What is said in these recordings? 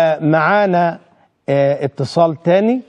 ومعانا آه، اتصال تاني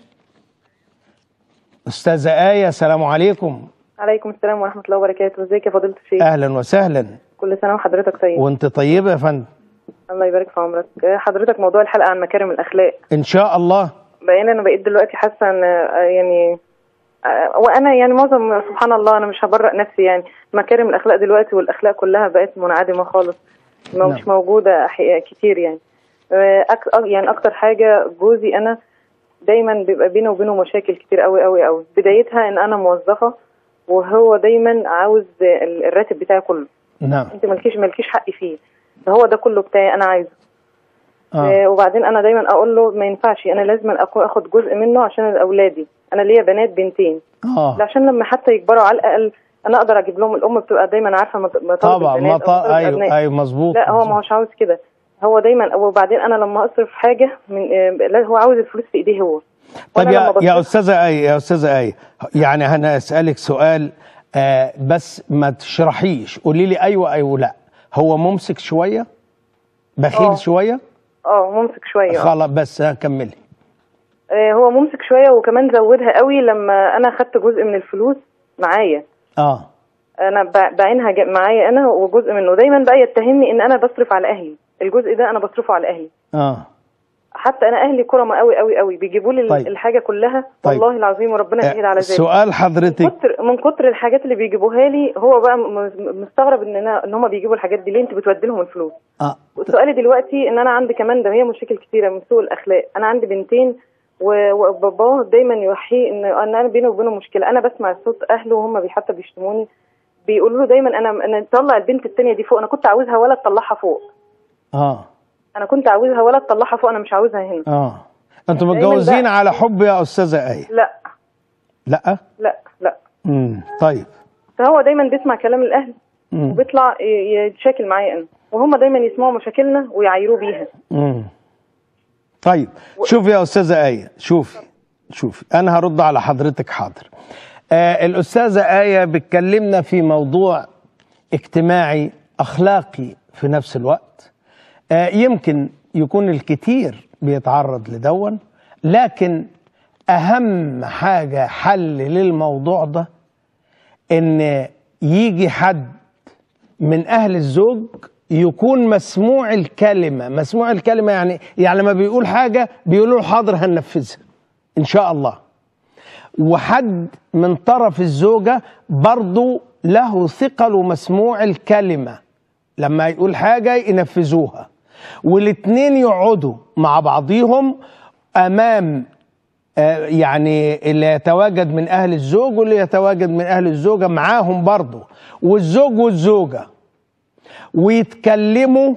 أستاذة آية السلام عليكم عليكم السلام ورحمة الله وبركاته ازيك يا فضيلة الشيخ أهلا وسهلا كل سنة وحضرتك طيب وانت طيبة يا فندم الله يبارك في عمرك آه، حضرتك موضوع الحلقة عن مكارم الأخلاق إن شاء الله بقينا أنا بقيت دلوقتي حاسة إن آه، يعني آه، وأنا يعني معظم سبحان الله أنا مش هبرأ نفسي يعني مكارم الأخلاق دلوقتي والأخلاق كلها بقت منعدمة خالص ما مش نعم. موجودة أحياء كتير يعني آه، أك... أك- يعني أكتر حاجة جوزي أنا دايما بيبقى بيني وبينه مشاكل كتير قوي قوي قوي بدايتها إن أنا موظفة وهو دايما عاوز ال- الراتب بتاعي كله نعم انت مالكيش مالكيش حق فيه هو ده كله بتاعي انا عايزه آه. آه. وبعدين انا دايما اقول له ما ينفعش انا لازم أكون اخد جزء منه عشان اولادي انا ليا بنات بنتين آه. عشان لما حتى يكبروا على الاقل انا اقدر اجيب لهم الام بتبقى دايما عارفه مط- مطالب طبعا البنات ما أو ط... مطالب أيوه الأبناء. أيوه مظبوط لا هو ما مظبوط. هوش عاوز كده هو دايما وبعدين انا لما اصرف حاجه من آه، لا هو عاوز الفلوس في ايديه هو طيب وأنا يا لما يا بصرف- استاذه اي يا استاذه اي يعني انا اسالك سؤال آه بس ما تشرحيش قولي لي ايوه ايوه لا هو ممسك شويه بخيل آه. شويه اه ممسك شويه آه. خلاص بس آه، كملي آه، هو ممسك شويه وكمان زودها قوي لما انا خدت جزء من الفلوس معايا اه انا ب- بعينها جا- معايا انا وجزء منه دايما بقى يتهمني ان انا بصرف على اهلي الجزء ده انا بصرفه على اهلي اه حتى انا اهلي كرمة قوي قوي قوي بيجيبوا لي طيب. الحاجه كلها طيب. والله العظيم وربنا يشهد على ذلك سؤال من حضرتك كتر من كتر الحاجات اللي بيجيبوها لي هو بقى م- م- مستغرب ان انا ان هم بيجيبوا الحاجات دي ليه انت بتودي لهم الفلوس اه وسؤالي دلوقتي ان انا عندي كمان ده هي مشاكل كتيره من سوء الاخلاق انا عندي بنتين و- وباباه دايما يوحيه ان ان انا بيني وبينه مشكله انا بسمع صوت اهله وهم بي- حتى بيشتموني بيقولوا له دايما انا انا طلع البنت التانية دي فوق انا كنت عاوزها ولد طلعها فوق اه انا كنت عاوزها ولد طلعها فوق انا مش عاوزها هنا اه انتوا دايماً متجوزين بقى- على حب يا استاذه اي لا لا لا لا امم طيب فهو دايما بيسمع كلام الاهل امم وبيطلع ي- يتشاكل معايا انا وهم دايما يسمعوا مشاكلنا ويعايروه بيها امم طيب شوفي يا استاذه ايه شوفي شوفي انا هرد على حضرتك حاضر آه الاستاذه ايه بتكلمنا في موضوع اجتماعي اخلاقي في نفس الوقت آه يمكن يكون الكثير بيتعرض لدون لكن اهم حاجه حل للموضوع ده ان يجي حد من اهل الزوج يكون مسموع الكلمه مسموع الكلمه يعني يعني لما بيقول حاجه بيقولوا له حاضر هننفذها ان شاء الله وحد من طرف الزوجه برضه له ثقل ومسموع الكلمه لما يقول حاجه ينفذوها والاتنين يقعدوا مع بعضيهم امام آه، يعني اللي يتواجد من اهل الزوج واللي يتواجد من اهل الزوجه معاهم برضه والزوج والزوجه ويتكلموا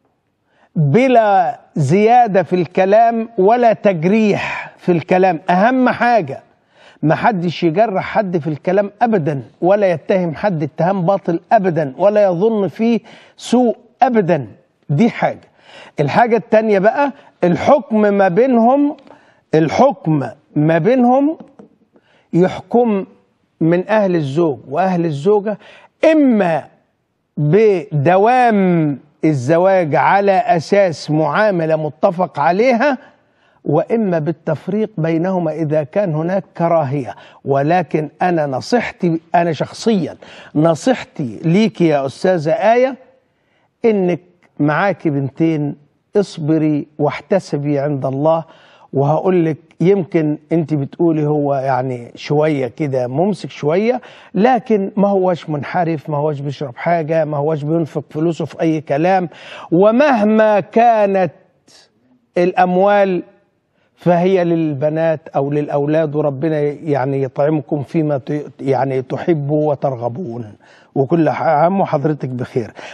بلا زياده في الكلام ولا تجريح في الكلام اهم حاجه ما حدش يجرح حد في الكلام ابدا ولا يتهم حد اتهام باطل ابدا ولا يظن فيه سوء ابدا دي حاجه الحاجه التانيه بقى الحكم ما بينهم الحكم ما بينهم يحكم من اهل الزوج واهل الزوجه اما بدوام الزواج على اساس معامله متفق عليها واما بالتفريق بينهما اذا كان هناك كراهيه ولكن انا نصيحتي انا شخصيا نصيحتي ليك يا استاذه ايه انك معاكي بنتين اصبري واحتسبي عند الله وهقول لك يمكن انت بتقولي هو يعني شويه كده ممسك شويه لكن ما هوش منحرف ما هوش بيشرب حاجه ما هوش بينفق فلوسه في اي كلام ومهما كانت الاموال فهي للبنات او للاولاد وربنا يعني يطعمكم فيما ت- يعني تحبوا وترغبون وكل عام وحضرتك بخير